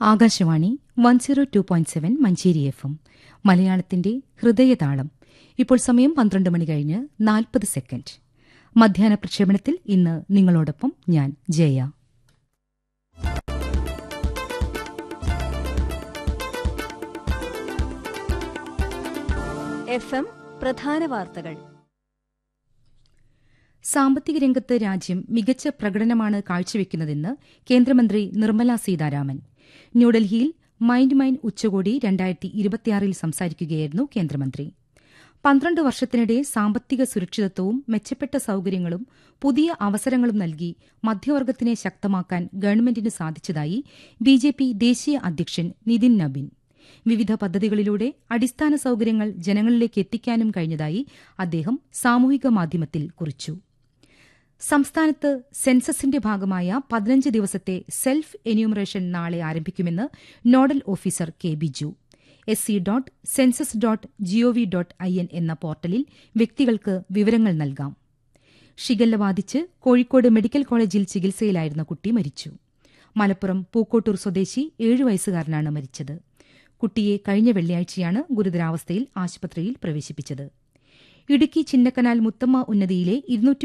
Akashvani one zero two point seven Manjeri F M മലയാളത്തിന്റെ ഹൃദയതാളം ഇപ്പോൾ സമയം പന്ത്രണ്ട് മണി കഴിഞ്ഞ് നാൽപ്പത് സെക്കൻഡ് മധ്യാഹ്ന പ്രക്ഷേപണത്തിൽ ഇന്ന് നിങ്ങളോടൊപ്പം ഞാൻ ജയ എഫ് എം പ്രധാന വാർത്തകൾ സാമ്പത്തിക രംഗത്ത് രാജ്യം മികച്ച പ്രകടനമാണ് കാഴ്ചവെക്കുന്നതെന്ന് കേന്ദ്രമന്ത്രി നിർമ്മല സീതാരാമൻ ന്യൂഡൽഹിയിൽ മൈൻഡ് മൈൻഡ് ഉച്ചകോടി രണ്ടായിരത്തി ഇരുപത്തിയാറിൽ സംസാരിക്കുകയായിരുന്നു കേന്ദ്രമന്ത്രി പന്ത്രണ്ട് വർഷത്തിനിടെ സാമ്പത്തിക സുരക്ഷിതത്വവും മെച്ചപ്പെട്ട സൌകര്യങ്ങളും പുതിയ അവസരങ്ങളും നൽകി മധ്യവർഗത്തിനെ ശക്തമാക്കാൻ ഗവൺമെന്റിന് സാധിച്ചതായി ബിജെപി ദേശീയ അധ്യക്ഷൻ നിതിൻ നബിൻ വിവിധ പദ്ധതികളിലൂടെ അടിസ്ഥാന സൌകര്യങ്ങൾ ജനങ്ങളിലേക്ക് എത്തിക്കാനും കഴിഞ്ഞതായി അദ്ദേഹം സാമൂഹിക മാധ്യമത്തിൽ കുറിച്ചു സംസ്ഥാനത്ത് സെൻസസിന്റെ ഭാഗമായ പതിനഞ്ച് ദിവസത്തെ സെൽഫ് എന്യൂമറേഷൻ നാളെ ആരംഭിക്കുമെന്ന് nodal officer K Biju S C dot census dot GOV dot I N എന്ന പോർട്ടലിൽ വ്യക്തികൾക്ക് വിവരങ്ങൾ നൽകാം ഷിഗല്ല ബാധിച്ച് കോഴിക്കോട് മെഡിക്കൽ കോളേജിൽ ചികിത്സയിലായിരുന്ന കുട്ടി മരിച്ചു മലപ്പുറം പൂക്കോട്ടൂർ സ്വദേശി ഏഴു വയസ്സുകാരനാണ് മരിച്ചത് കുട്ടിയെ കഴിഞ്ഞ വെള്ളിയാഴ്ചയാണ് ഗുരുതരാവസ്ഥയിൽ ആശുപത്രിയിൽ പ്രവേശിപ്പിച്ചത് ഇടുക്കി ചിന്നക്കനാൽ മുത്തമ്മ ഉന്നതിയിലെ ഇരുന്നൂറ്റി